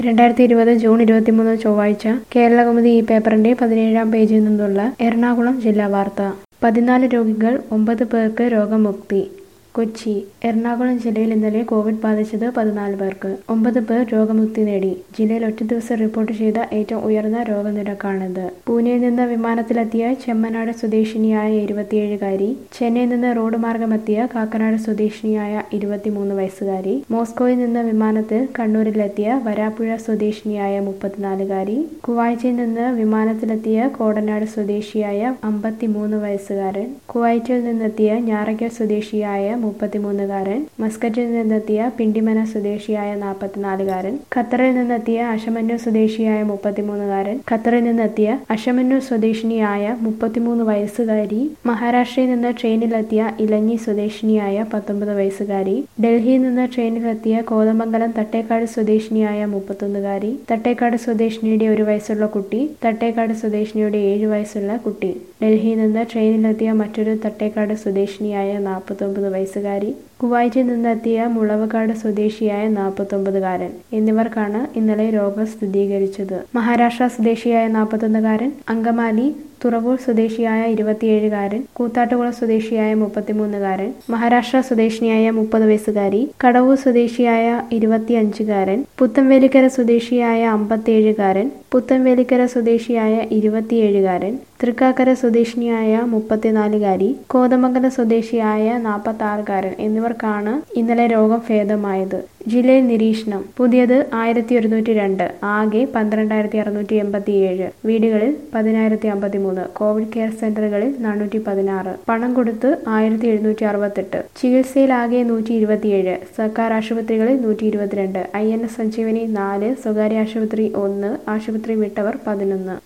രണ്ടായിരത്തി ഇരുപത് ജൂൺ ഇരുപത്തിമൂന്ന് ചൊവ്വാഴ്ച കേരളകൗമുദി ഈ പേപ്പറിന്റെ പതിനേഴാം പേജിൽ നിന്നുള്ള എറണാകുളം ജില്ലാ വാർത്ത പതിനാല് രോഗികൾ ഒമ്പത് പേർക്ക് രോഗമുക്തി കൊച്ചി എറണാകുളം ജില്ലയിൽ ഇന്നലെ കോവിഡ് ബാധിച്ചത് പതിനാല് പേർക്ക് ഒമ്പത് പേർ രോഗമുക്തി നേടി ജില്ലയിൽ ഒറ്റ ദിവസം റിപ്പോർട്ട് ചെയ്ത ഏറ്റവും ഉയർന്ന രോഗനിരക്കാണിത് പൂനെയിൽ നിന്ന് വിമാനത്തിലെത്തിയ ചെമ്മനാട് സ്വദേശിനിയായ ഇരുപത്തിയേഴുകാരി ചെന്നൈയിൽ നിന്ന് റോഡ് മാർഗമെത്തിയ കാക്കനാട് സ്വദേശിനിയായ ഇരുപത്തിമൂന്ന് വയസ്സുകാരി മോസ്കോയിൽ നിന്ന് വിമാനത്തിൽ കണ്ണൂരിലെത്തിയ വരാപ്പുഴ സ്വദേശിനിയായ മുപ്പത്തിനാലുകാരി കുവൈറ്റിൽ നിന്ന് വിമാനത്തിലെത്തിയ കോടനാട് സ്വദേശിയായ അമ്പത്തിമൂന്ന് വയസ്സുകാരൻ കുവൈറ്റിൽ നിന്നെത്തിയ ഞാറയ്ക്കൽ സ്വദേശിയായ മുപ്പത്തിമൂന്നുകാരൻ മസ്കറ്റിൽ നിന്നെത്തിയ പിണ്ടിമന സ്വദേശിയായ നാൽപ്പത്തിനാലുകാരൻ ഖത്തറിൽ നിന്നെത്തിയ അശമന്നൂർ സ്വദേശിയായ മുപ്പത്തിമൂന്നുകാരൻ ഖത്തറിൽ നിന്നെത്തിയ അശമന്നൂർ സ്വദേശിനിയായ മുപ്പത്തിമൂന്ന് വയസ്സുകാരി മഹാരാഷ്ട്രയിൽ നിന്ന് ട്രെയിനിലെത്തിയ ഇലഞ്ഞി സ്വദേശിനിയായ പത്തൊമ്പത് വയസ്സുകാരി ഡൽഹിയിൽ നിന്ന് ട്രെയിനിലെത്തിയ കോതമംഗലം തട്ടേക്കാട് സ്വദേശിനിയായ മുപ്പത്തൊന്നുകാരി തട്ടേക്കാട് സ്വദേശിനിയുടെ ഒരു വയസ്സുള്ള കുട്ടി തട്ടേക്കാട് സ്വദേശിനിയുടെ ഏഴ് വയസ്സുള്ള കുട്ടി ഡൽഹിയിൽ നിന്ന് ട്രെയിനിലെത്തിയ മറ്റൊരു തട്ടേക്കാട് സ്വദേശിനിയായ നാൽപ്പത്തൊമ്പത് വയസ്സുകാരി കുവൈറ്റിൽ നിന്നെത്തിയ മുളവുകാട് സ്വദേശിയായ നാൽപ്പത്തൊമ്പതുകാരൻ എന്നിവർക്കാണ് ഇന്നലെ രോഗം സ്ഥിരീകരിച്ചത് മഹാരാഷ്ട്ര സ്വദേശിയായ നാൽപ്പത്തൊന്നുകാരൻ അങ്കമാലി തുറവൂർ സ്വദേശിയായ ഇരുപത്തിയേഴുകാരൻ കൂത്താട്ടുകുളം സ്വദേശിയായ മുപ്പത്തിമൂന്നുകാരൻ മഹാരാഷ്ട്ര സ്വദേശിനിയായ മുപ്പത് വയസ്സുകാരി കടവൂർ സ്വദേശിയായ ഇരുപത്തിയഞ്ചുകാരൻ പുത്തൻവേലിക്കര സ്വദേശിയായ അമ്പത്തിയേഴുകാരൻ പുത്തൻവേലിക്കര സ്വദേശിയായ ഇരുപത്തിയേഴുകാരൻ തൃക്കാക്കര സ്വദേശിനിയായ മുപ്പത്തിനാലുകാരി കോതമംഗലം സ്വദേശിയായ നാൽപ്പത്തി ആറുകാരൻ എന്നിവർക്കാണ് ഇന്നലെ രോഗം ഭേദമായത് ജില്ലയിൽ നിരീക്ഷണം പുതിയത് ആയിരത്തി ഒരുന്നൂറ്റി രണ്ട് ആകെ പന്ത്രണ്ടായിരത്തി അറുന്നൂറ്റി എൺപത്തി ഏഴ് വീടുകളിൽ പതിനായിരത്തി അമ്പത്തി മൂന്ന് കോവിഡ് കെയർ സെന്ററുകളിൽ നാനൂറ്റി പതിനാറ് പണം കൊടുത്ത് ആയിരത്തി എഴുന്നൂറ്റി അറുപത്തെട്ട് ചികിത്സയിൽ ആകെ നൂറ്റി ഇരുപത്തിയേഴ് സർക്കാർ ആശുപത്രികളിൽ നൂറ്റി ഇരുപത്തിരണ്ട് ഐ എൻ എസ് സഞ്ജീവനി നാല് സ്വകാര്യ ആശുപത്രി ഒന്ന് ആശുപത്രി വിട്ടവർ പതിനൊന്ന്